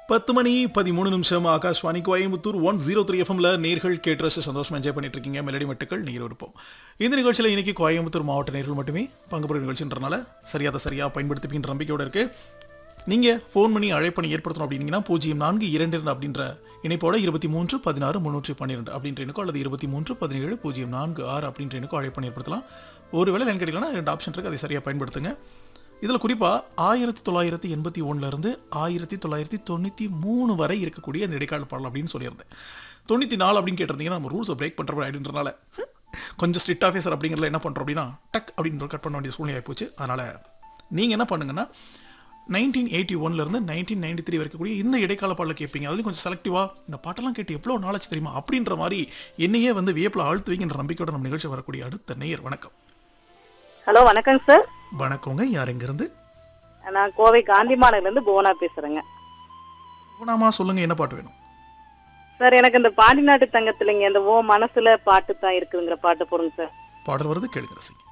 பத்து மணி பதிமூணு நிமிஷம் Akashvani Coimbatore one zero three எஃப்எம்ல நேர்கள் கேட்டு ரசிச்சு சந்தோஷமா என்ஜாய் பண்ணிட்டு இருக்கீங்க மெலடி மெட்டுக்கள் நீர் விருப்பம் இந்த நிகழ்ச்சியில் இன்னைக்கு கோயம்புத்தூர் மாவட்ட நேர்கள் மட்டுமே பங்கு பெறும் நிகழ்ச்சின்றனால சரியாத சரியா பயன்படுத்திப்பீங்கிற நம்பிக்கையோட இருக்கு நீங்க ஃபோன் பண்ணி அழைப்பணி ஏற்படுத்தணும் அப்படின்னீங்கன்னா பூஜ்ஜியம் நான்கு இரண்டு இரண்டு அப்படின்ற இணைப்போட இருபத்தி மூன்று பதினாறு முன்னூற்றி பன்னிரெண்டு அப்படின்ற எண்ணுக்கோ அல்லது இருபத்தி மூன்று பதினேழு பூஜ்ஜியம் நான்கு ஆறு அப்படின்ற எண்ணுக்கோ அழைப்பணி ஏற்படுத்தலாம் ஒருவேளை லைன் கிடைக்கலன்னா ரெண்டு ஆப்ஷன் இருக்கு அதை சரியா பயன்படுத்துங்க இதில் குறிப்பாக ஆயிரத்தி தொள்ளாயிரத்தி எண்பத்தி ஒன்றுலேருந்து ஆயிரத்தி தொள்ளாயிரத்தி தொண்ணூற்றி மூணு வரை இருக்கக்கூடிய இந்த இடைக்கால பாடல் அப்படின்னு சொல்லியிருந்தேன் தொண்ணூற்றி நாலு அப்படின்னு கேட்டிருந்தீங்கன்னா நம்ம ரூல்ஸை பிரேக் பண்ணுற அப்படின்றனால கொஞ்சம் ஸ்ட்ரிக்டாகவே சார் அப்படிங்கிறதுல என்ன பண்ணுறோம் அப்படின்னா டக் அப்படின்ற கட் பண்ண வேண்டிய சூழ்நிலை போச்சு அதனால் நீங்கள் என்ன பண்ணுங்கன்னா நைன்டீன் எயிட்டி ஒன்லேருந்து நைன்டீன் நைன்டி த்ரீ வரைக்கக்கூடிய இந்த இடைக்கால பாடல கேட்பீங்க அதுவும் கொஞ்சம் செலக்டிவாக இந்த பாட்டெல்லாம் கேட்டு எவ்வளோ நாளாச்சு தெரியுமா அப்படின்ற மாதிரி என்னையே வந்து வியப்பில் ஆழ்த்துவீங்கன்ற நம்பிக்கையோட நம்ம நிகழ்ச்சி வரக்கூடிய அடுத்த நேயர் வணக்கம் ஹலோ வணக்கங்க சார் வணக்கங்க யார் எங்கேருந்து நான் கோவை காந்தி மாநகர்ல இருந்து புவனா பேசுறேங்க குணாமா சொல்லுங்கள் என்ன பாட்டு வேணும் சார் எனக்கு இந்த பாண்டி நாட்டு தங்கத்துலங்க இந்த ஓ மனசுல பாட்டு தான் இருக்குங்கிற பாட்டு போடுங்க சார் பாடல் வருது கேளுங்க ரசிங்க